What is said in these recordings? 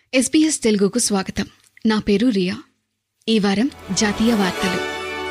SBS తెలుగుకు స్వాగతం నా పేరు రియా ఈ వారం జాతీయ వార్తలు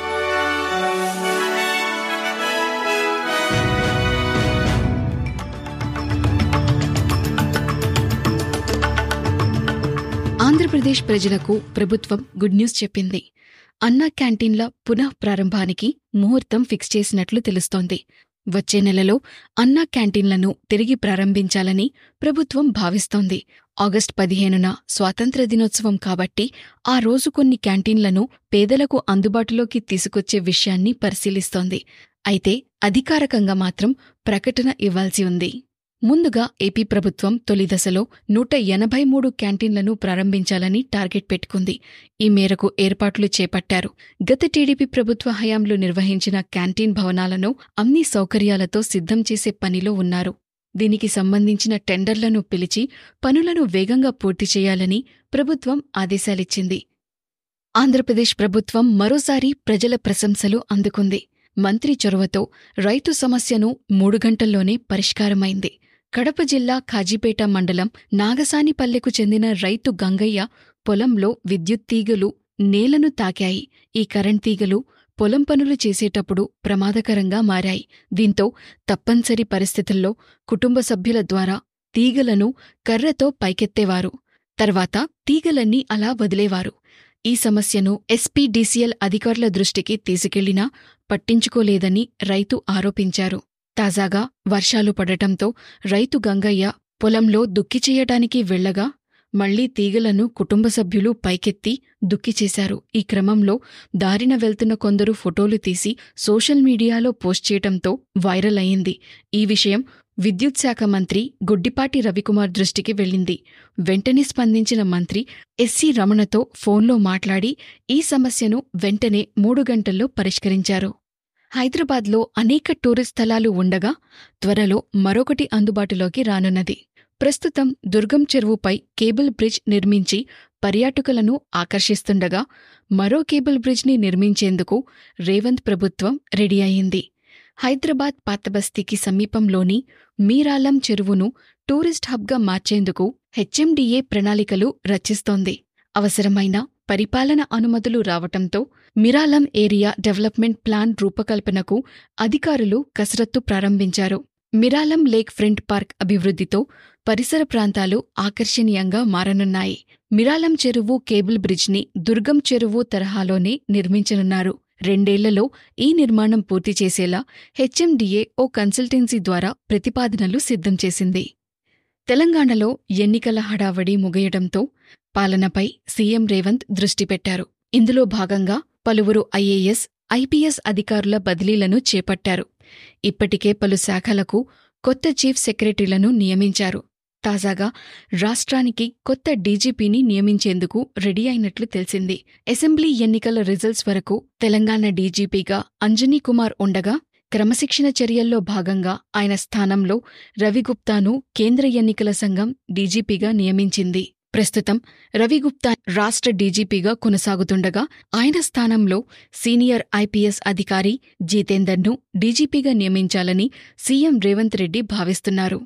ఆంధ్రప్రదేశ్ ప్రజలకు ప్రభుత్వం గుడ్ న్యూస్ చెప్పింది అన్నా క్యాంటీన్ల పునః ప్రారంభానికి ముహూర్తం ఫిక్స్ చేసినట్లు తెలుస్తోంది వచ్చే నెలలో అన్నా క్యాంటీన్లను తిరిగి ప్రారంభించాలని ప్రభుత్వం భావిస్తోంది ఆగస్టు పదిహేనున స్వాతంత్ర దినోత్సవం కాబట్టి ఆ రోజు కొన్ని క్యాంటీన్లను పేదలకు అందుబాటులోకి తీసుకొచ్చే విషయాన్ని పరిశీలిస్తోంది అయితే అధికారకంగా మాత్రం ప్రకటన ఇవ్వాల్సి ఉంది ముందుగా ఏపీ ప్రభుత్వం తొలి దశలో నూట ఎనభై మూడు క్యాంటీన్లను ప్రారంభించాలని టార్గెట్ పెట్టుకుంది ఈ మేరకు ఏర్పాట్లు చేపట్టారు గత టీడీపీ ప్రభుత్వ హయాంలో నిర్వహించిన క్యాంటీన్ భవనాలను అన్ని సౌకర్యాలతో సిద్ధం చేసే పనిలో ఉన్నారు దీనికి సంబంధించిన టెండర్లను పిలిచి పనులను వేగంగా పూర్తి చేయాలని ప్రభుత్వం ఆదేశాలిచ్చింది ఆంధ్రప్రదేశ్ ప్రభుత్వం మరోసారి ప్రజల ప్రశంసలు అందుకుంది మంత్రి చొరవతో రైతు సమస్యను మూడు గంటల్లోనే పరిష్కారమైంది కడప జిల్లా ఖాజీపేట మండలం నాగసానిపల్లెకు చెందిన రైతు గంగయ్య పొలంలో విద్యుత్ తీగలు నేలను తాకాయి ఈ కరెంట్ తీగలు పొలం పనులు చేసేటప్పుడు ప్రమాదకరంగా మారాయి దీంతో తప్పనిసరి పరిస్థితుల్లో కుటుంబ సభ్యుల ద్వారా తీగలను కర్రతో పైకెత్తేవారు తర్వాత తీగలన్నీ అలా వదిలేవారు ఈ సమస్యను ఎస్పీడీసీఎల్ అధికారుల దృష్టికి తీసుకెళ్లినా పట్టించుకోలేదని రైతు ఆరోపించారు తాజాగా వర్షాలు పడటంతో రైతు గంగయ్య పొలంలో దుక్కి చేయటానికి వెళ్లగా మళ్లీ తీగలను కుటుంబ సభ్యులు పైకెత్తి దుక్కి చేశారు ఈ క్రమంలో దారిన వెళ్తున్న కొందరు ఫోటోలు తీసి సోషల్ మీడియాలో పోస్ట్ చేయటంతో వైరల్ అయింది ఈ విషయం విద్యుత్ శాఖ మంత్రి గుడ్డిపాటి రవికుమార్ దృష్టికి వెళ్ళింది వెంటనే స్పందించిన మంత్రి ఎస్సీ రమణతో ఫోన్లో మాట్లాడి ఈ సమస్యను వెంటనే మూడు గంటల్లో పరిష్కరించారు హైదరాబాద్లో అనేక టూరిస్ట్ స్థలాలు ఉండగా త్వరలో మరొకటి అందుబాటులోకి రానున్నది ప్రస్తుతం దుర్గం చెరువుపై కేబుల్ బ్రిడ్జ్ నిర్మించి పర్యాటకులను ఆకర్షిస్తుండగా మరో కేబుల్ బ్రిడ్జ్ని నిర్మించేందుకు రేవంత్ ప్రభుత్వం రెడీ అయింది హైదరాబాద్ పాతబస్తీకి సమీపంలోని మీరాలం చెరువును టూరిస్ట్ హబ్గా మార్చేందుకు హెచ్ఎండిఏ ప్రణాళికలు రచిస్తోంది అవసరమైన పరిపాలన అనుమతులు రావటంతో మిరాలం ఏరియా డెవలప్మెంట్ ప్లాన్ రూపకల్పనకు అధికారులు కసరత్తు ప్రారంభించారు మిరాలం లేక్ ఫ్రంట్ పార్క్ అభివృద్ధితో పరిసర ప్రాంతాలు ఆకర్షణీయంగా మారనున్నాయి మిరాలం చెరువు కేబుల్ బ్రిడ్జ్ని దుర్గం చెరువు తరహాలోనే నిర్మించనున్నారు రెండేళ్లలో ఈ నిర్మాణం పూర్తి చేసేలా హెచ్ఎండిఏ ఓ కన్సల్టెన్సీ ద్వారా ప్రతిపాదనలు సిద్ధం చేసింది తెలంగాణలో ఎన్నికల హడావడి ముగియడంతో పాలనపై సీఎం రేవంత్ దృష్టి పెట్టారు ఇందులో భాగంగా పలువురు ఐఏఎస్ ఐపీఎస్ అధికారుల బదిలీలను చేపట్టారు ఇప్పటికే పలు శాఖలకు కొత్త చీఫ్ సెక్రటరీలను నియమించారు తాజాగా రాష్ట్రానికి కొత్త డీజీపీని నియమించేందుకు రెడీ అయినట్లు తెలిసింది అసెంబ్లీ ఎన్నికల రిజల్ట్స్ వరకు తెలంగాణ డీజీపీగా అంజనీ కుమార్ ఉండగా క్రమశిక్షణ చర్యల్లో భాగంగా ఆయన స్థానంలో రవిగుప్తాను కేంద్ర ఎన్నికల సంఘం డీజీపీగా నియమించింది ప్రస్తుతం రవిగుప్తా రాష్ట్ర డీజీపీగా కొనసాగుతుండగా ఆయన స్థానంలో సీనియర్ ఐపీఎస్ అధికారి జితేందర్ను డీజీపీగా నియమించాలని సీఎం రేవంత్ రెడ్డి భావిస్తున్నారు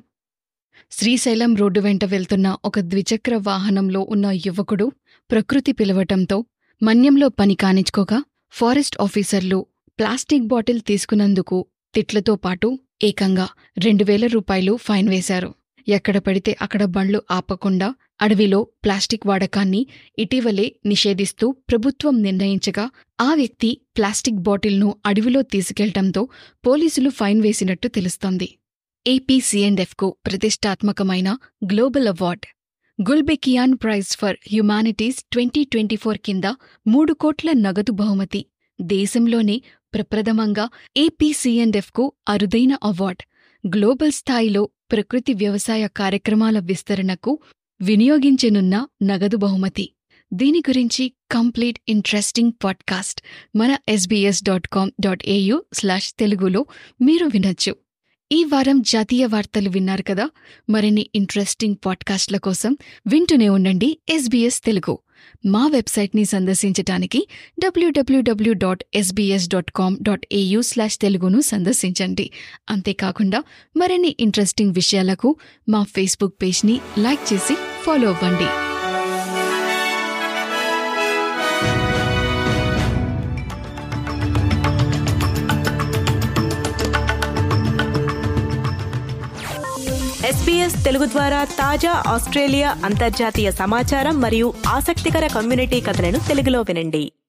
శ్రీశైలం రోడ్డు వెంట వెళ్తున్న ఒక ద్విచక్ర వాహనంలో ఉన్న యువకుడు ప్రకృతి పిలవటంతో మన్యంలో పని కానిచ్చుకోగా ఫారెస్ట్ ఆఫీసర్లు ప్లాస్టిక్ బాటిల్ తీసుకున్నందుకు తిట్లతో పాటు ఏకంగా రెండు వేల రూపాయలు ఫైన్ వేశారు ఎక్కడ పడితే అక్కడ బండ్లు ఆపకుండా అడవిలో ప్లాస్టిక్ వాడకాన్ని ఇటీవలే నిషేధిస్తూ ప్రభుత్వం నిర్ణయించగా ఆ వ్యక్తి ప్లాస్టిక్ బాటిల్ను అడవిలో తీసుకెళ్లటంతో పోలీసులు ఫైన్ వేసినట్టు తెలుస్తోంది ఏపీసీఎండ్ఎఫ్కు ప్రతిష్టాత్మకమైన global award Gulbenkian prize for humanities twenty twenty four కింద మూడు కోట్ల నగదు బహుమతి దేశంలోనే ప్రప్రథమంగా ఏపీసీఎండ్ఎఫ్కు అరుదైన అవార్డ్ గ్లోబల్ స్థాయిలో ప్రకృతి వ్యవసాయ కార్యక్రమాల విస్తరణకు వినియోగించనున్న నగదు బహుమతి దీని గురించి కంప్లీట్ ఇంట్రెస్టింగ్ పాడ్కాస్ట్ మన SBS dot com dot AU slash తెలుగులో మీరు వినొచ్చు ఈ వారం జాతీయ వార్తలు విన్నారు కదా మరిన్ని ఇంట్రెస్టింగ్ పాడ్కాస్ట్ల కోసం వింటూనే ఉండండి ఎస్బీఎస్ తెలుగు మా వెబ్సైట్ని సందర్శించటానికి WWW dot SBS dot com dot AU slash తెలుగును సందర్శించండి అంతేకాకుండా మరిన్ని ఇంట్రెస్టింగ్ విషయాలకు మా ఫేస్బుక్ పేజ్ని లైక్ చేసి ఫాలో అవ్వండి ఎస్పీఎస్ తెలుగు ద్వారా తాజా ఆస్ట్రేలియా అంతర్జాతీయ సమాచారం మరియు ఆసక్తికర కమ్యూనిటీ కథలను తెలుగులో వినండి